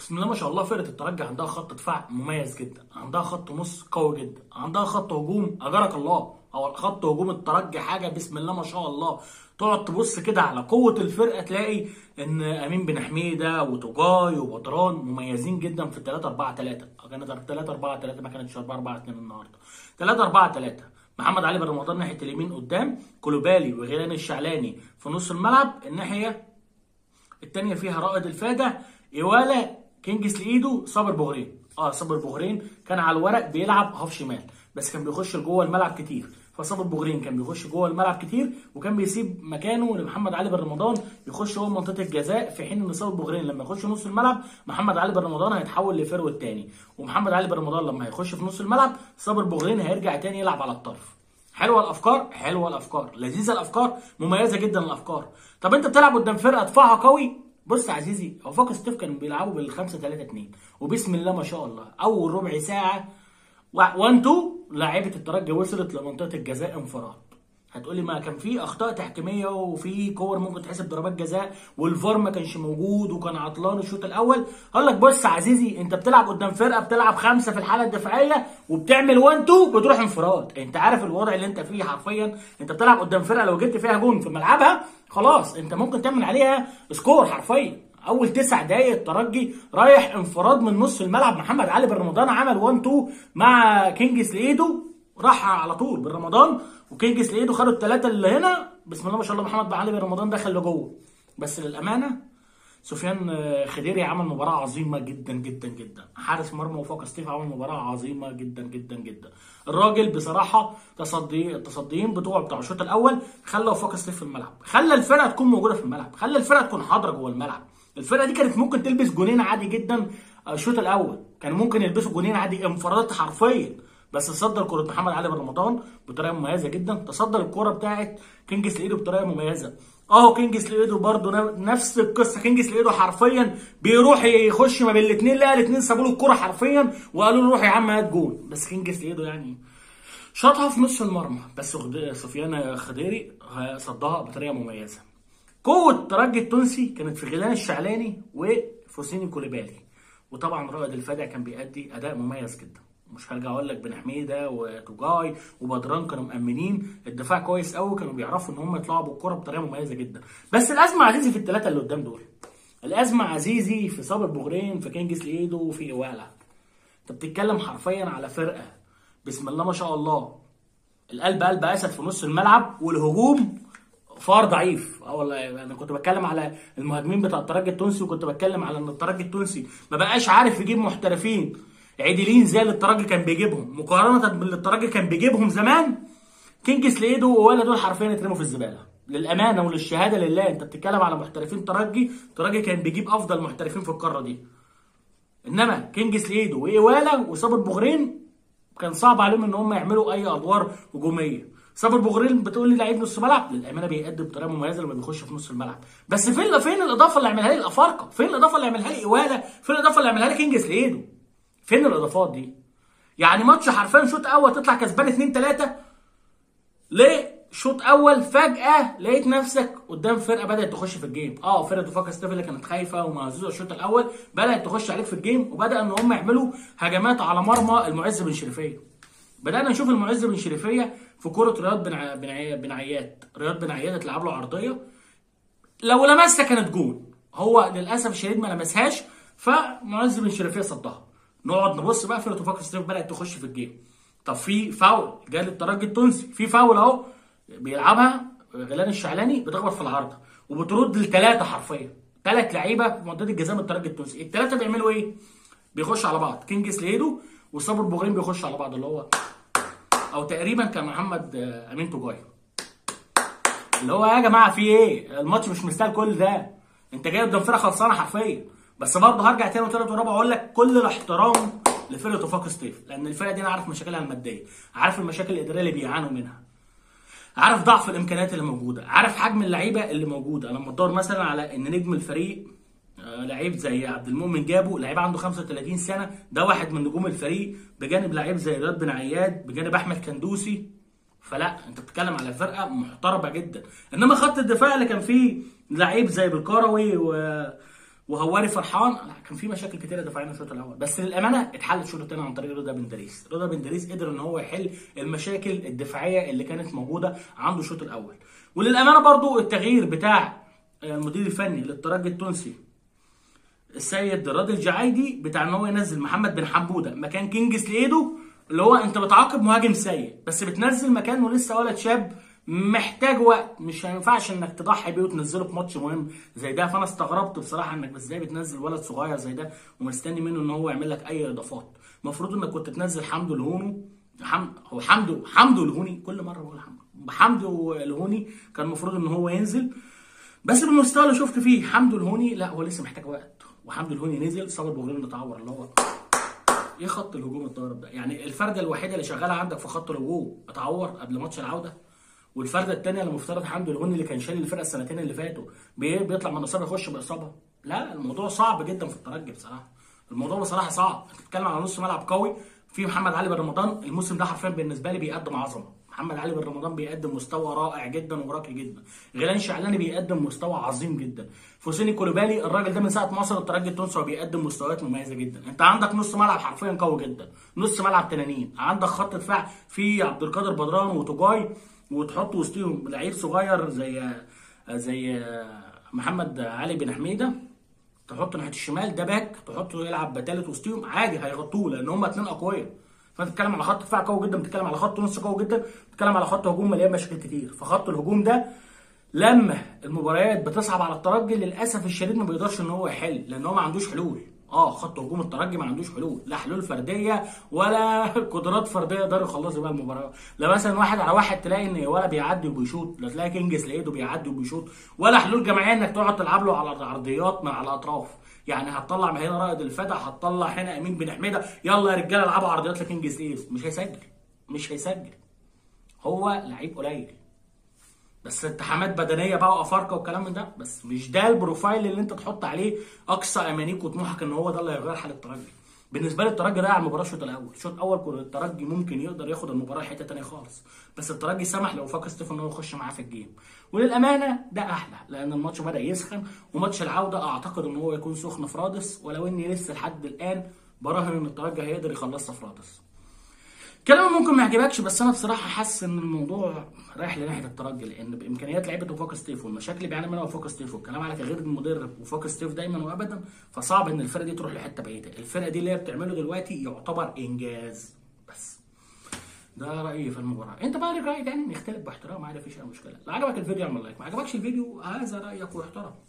بسم الله ما شاء الله فرقه الترجي عندها خط دفاع مميز جدا عندها خط نص قوي جدا عندها خط هجوم اجرك الله او خط هجوم الترجي حاجه بسم الله ما شاء الله تقعد تبص كده على قوه الفرقه تلاقي ان امين بن حميده وتوجاي وبدران مميزين جدا في 3 4 3 كانت 3 4 3 ما كانتش 4 4 2 النهارده 3 4 3 محمد علي بن رمضان ناحيه اليمين قدام كولوبالي وغيلان الشعلاني في نص الملعب الناحيه الثانيه فيها رائد الفادع ايوالا كينجز لايده صابر بوغرين اه صابر بوغرين كان على الورق بيلعب هاف شمال بس كان بيخش جوه الملعب كتير فصابر بوغرين كان بيخش جوه الملعب كتير وكان بيسيب مكانه لمحمد علي بن رمضان يخش هو منطقه الجزاء في حين ان صابر بوغرين لما يخش نص الملعب محمد علي بن رمضان هيتحول لفرو الثاني ومحمد علي بن رمضان لما هيخش في نص الملعب صابر بوغرين هيرجع تاني يلعب على الطرف حلوه الافكار حلوه الافكار لذيذه الافكار مميزه جدا الافكار طب انت بتلعب قدام فرقه دفاعها قوي بص يا عزيزي هو فوق ستيف كانوا بيلعبوا بال 5 3 2 وبسم الله ما شاء الله اول ربع ساعه 1 2 لاعيبه الترجي وصلت لمنطقه الجزاء انفراد هتقولي ما كان في اخطاء تحكيميه وفي كور ممكن تحسب ضربات جزاء والفار ما كانش موجود وكان عطلان الشوط الاول اقول لك بص يا عزيزي انت بتلعب قدام فرقه بتلعب خمسه في الحاله الدفاعيه وبتعمل 1 2 بتروح انفراد انت عارف الوضع اللي انت فيه حرفيا انت بتلعب قدام فرقه لو جبت فيها جون في ملعبها خلاص انت ممكن تعمل عليها سكور حرفيا اول تسع دقايق الترجي رايح انفراد من نص الملعب محمد علي بن رمضان عمل 1 2 مع كينجز لايدو راح على طول بن رمضان وكينجز لايدو خدوا الثلاثه اللي هنا بسم الله ما شاء الله محمد علي بن رمضان دخل لجوه بس للامانه سفيان خديري عمل مباراه عظيمه جدا جدا جدا حارس مرمى وفوق ستيف عمل مباراه عظيمه جدا جدا جدا الراجل بصراحه تصدي التصديين بتوعه بتاع الشوط الاول خلى وفاق ستيف في الملعب خلى الفرقه تكون موجوده في الملعب خلى الفرقه تكون حاضره جوه الملعب الفرقه دي كانت ممكن تلبس جونين عادي جدا الشوط الاول كان ممكن يلبسوا جونين عادي انفرادات حرفيا بس تصدر كره محمد علي بن رمضان بطريقه مميزه جدا تصدر الكره بتاعت كينجز لايدو بطريقه مميزه اهو كينجز لايدو برضه نفس القصه كينجز لايدو حرفيا بيروح يخش ما بين الاثنين لا الاثنين سابوا له الكره حرفيا وقالوا له روح يا عم هات جول بس كينجز لايدو يعني شاطها في نص المرمى بس سفيان خضيري صدها بطريقه مميزه قوه الترجي التونسي كانت في غيلان الشعلاني وفوسيني كوليبالي وطبعا رائد الفادع كان بيأدي اداء مميز جدا مش هرجع اقول لك بن حميده وتوجاي وبدران كانوا مأمنين الدفاع كويس قوي كانوا بيعرفوا ان هم يطلعوا بالكره بطريقه مميزه جدا بس الازمه عزيزي في الثلاثه اللي قدام دول الازمه عزيزي في صابر بوغرين في كينجز لايدو وفي ايوالا انت بتتكلم حرفيا على فرقه بسم الله ما شاء الله القلب قلب اسد في نص الملعب والهجوم فار ضعيف اه والله انا كنت بتكلم على المهاجمين بتاع الترجي التونسي وكنت بتكلم على ان الترجي التونسي ما بقاش عارف يجيب محترفين عدلين زي اللي الترجي كان بيجيبهم مقارنه باللي الترجي كان بيجيبهم زمان كينجز لايدو ولا دول حرفيا اترموا في الزباله للامانه وللشهاده لله انت بتتكلم على محترفين ترجي الترجي كان بيجيب افضل محترفين في القاره دي انما كينجز لايدو وايوالا وصابر بوغرين كان صعب عليهم ان هم يعملوا اي ادوار هجوميه صابر بوغرين بتقول لي لعيب نص ملعب للامانه بيأدي بطريقه مميزه لما بيخش في نص الملعب بس فين فين الاضافه اللي عملها لي الافارقه فين الاضافه اللي عملها لي ايوالا فين الاضافه اللي عملها لي كينجز لايدو فين الاضافات دي يعني ماتش حرفيا شوط اول تطلع كسبان 2 3 ليه شوط اول فجاه لقيت نفسك قدام فرقه بدات تخش في الجيم اه فرقه وفاق ستيف اللي كانت خايفه ومهزوزه الشوط الاول بدات تخش عليك في الجيم وبدا ان هم يعملوا هجمات على مرمى المعز بن شريفيه بدانا نشوف المعز بن شريفيه في كره رياض بن ع... بن, ع... بن عياد رياض بن عياد اتلعب له عرضيه لو لمسها كانت جول هو للاسف الشديد ما لمسهاش فمعز بن شريفيه صدها نقعد نبص بقى فرقه وفاق ستيف بدات تخش في الجيم طب في فاول جاي للترجي التونسي في فاول اهو بيلعبها غيلان الشعلاني بتخبط في العارضه وبترد لثلاثه حرفيا ثلاث لعيبه في منطقه الجزاء من الترجي التونسي الثلاثه بيعملوا ايه؟ بيخشوا على بعض كينجز ليدو وصابر بوغرين بيخشوا على بعض اللي هو او تقريبا كان محمد امين توجاي اللي هو يا جماعه في ايه؟ الماتش مش مستاهل كل ده انت جاي قدام فرقه خلصانه حرفيا بس برضه هرجع تاني وتالت ورابع اقول لك كل الاحترام لفرقه وفاق ستيف لان الفرقه دي انا عارف مشاكلها الماديه عارف المشاكل الاداريه اللي بيعانوا منها عارف ضعف الامكانيات اللي موجوده عارف حجم اللعيبه اللي موجوده لما تدور مثلا على ان نجم الفريق آه لعيب زي عبد المؤمن جابه لعيب عنده 35 سنه ده واحد من نجوم الفريق بجانب لعيب زي رياض بن عياد بجانب احمد كندوسي فلا انت بتتكلم على فرقه محترمه جدا انما خط الدفاع اللي كان فيه لعيب زي بالكروي و وهواري فرحان لا كان في مشاكل كتيره دفاعيا الشوط الاول بس للامانه اتحلت الشوط الثاني عن طريق رضا بن دريس رضا بن دريس قدر ان هو يحل المشاكل الدفاعيه اللي كانت موجوده عنده الشوط الاول وللامانه برضو التغيير بتاع المدير الفني للترجي التونسي السيد راضي الجعايدي بتاع ان هو ينزل محمد بن حموده مكان كينجز ليدو اللي هو انت بتعاقب مهاجم سيء بس بتنزل مكانه لسه ولد شاب محتاج وقت مش هينفعش انك تضحي بيه وتنزله في ماتش مهم زي ده فانا استغربت بصراحه انك ازاي بتنزل ولد صغير زي ده ومستني منه ان هو يعمل لك اي اضافات المفروض انك كنت تنزل حمدو الهونو حم... هو حمدو حمدو الهوني كل مره بقول حمدو حمدو الهوني كان المفروض ان هو ينزل بس بالمستوى اللي شفت فيه حمدو الهوني لا هو لسه محتاج وقت وحمدو الهوني نزل صابر بوغلين متعور اللي هو ايه خط الهجوم الضارب ده يعني الفرده الوحيده اللي شغاله عندك في خط الهجوم اتعور قبل ماتش العوده والفرده الثانيه اللي مفترض حمدو الهوني اللي كان شايل الفرقه السنتين اللي فاتوا بي- بيطلع من الاصابه يخش باصابه لا الموضوع صعب جدا في الترجي بصراحه الموضوع بصراحه صعب انت بتتكلم على نص ملعب قوي في محمد علي بن رمضان الموسم ده حرفيا بالنسبه لي بيقدم عظمه محمد علي بن رمضان بيقدم مستوى رائع جدا وراقي جدا غيلان شعلاني بيقدم مستوى عظيم جدا فوسيني كولوبالي الراجل ده من ساعه ما وصل الترجي التونسي هو بيقدم مستويات مميزه جدا انت عندك نص ملعب حرفيا قوي جدا نص ملعب تنانين عندك خط دفاع فيه عبد القادر بدران وتوجاي وتحط وسطهم لعيب صغير زي زي محمد علي بن حميده تحطه ناحيه الشمال ده باك تحطه يلعب بتالت وسطهم عادي هيغطوه لان هم اتنين اقوياء فانت بتتكلم على خط دفاع قوي جدا بتتكلم على خط نص قوي جدا بتتكلم على خط هجوم مليان مشاكل كتير فخط الهجوم ده لما المباريات بتصعب على الترجي للاسف الشديد ما بيقدرش ان هو يحل لان هو ما عندوش حلول اه خط هجوم الترجي ما عندوش حلول لا حلول فرديه ولا قدرات فرديه يقدروا يخلصوا بيها المباراه لا مثلا واحد على واحد تلاقي ان ولا بيعدي وبيشوط لا تلاقي كينجز لايده بيعدي وبيشوط ولا حلول جماعيه انك تقعد تلعب له على العرضيات من على الاطراف يعني هتطلع من هنا رائد الفتح هتطلع هنا امين بن حميده يلا يا رجاله العبوا عرضيات لكينجز لايده مش هيسجل مش هيسجل هو لعيب قليل بس التحامات بدنيه بقى وافارقه والكلام من ده بس مش ده البروفايل اللي انت تحط عليه اقصى امانيك وطموحك ان هو ده اللي هيغير حال الترجي بالنسبه لي الترجي ضيع المباراه الشوط الاول الشوط الاول كان الترجي ممكن يقدر ياخد المباراه حته تانية خالص بس الترجي سمح لو فاكر ستيفن ان هو يخش معاه في الجيم وللامانه ده احلى لان الماتش بدا يسخن وماتش العوده اعتقد ان هو يكون سخن في رادس ولو اني لسه لحد الان براهن ان الترجي هيقدر يخلصها في رادس كلام ممكن ما يعجبكش بس انا بصراحه حاسس ان الموضوع رايح لناحيه الترجي لان بامكانيات لعيبه وفاق ستيف والمشاكل اللي بيعاني منها وفاق ستيف والكلام على تغيير المدرب وفاق ستيف دايما وابدا فصعب ان الفرقه دي تروح لحته بعيده الفرقه دي اللي هي بتعمله دلوقتي يعتبر انجاز بس ده رايي في المباراه انت بقى ليك راي تاني نختلف باحترام عادي مفيش اي مشكله لو عجبك الفيديو اعمل لايك ما عجبكش الفيديو هذا رايك واحترم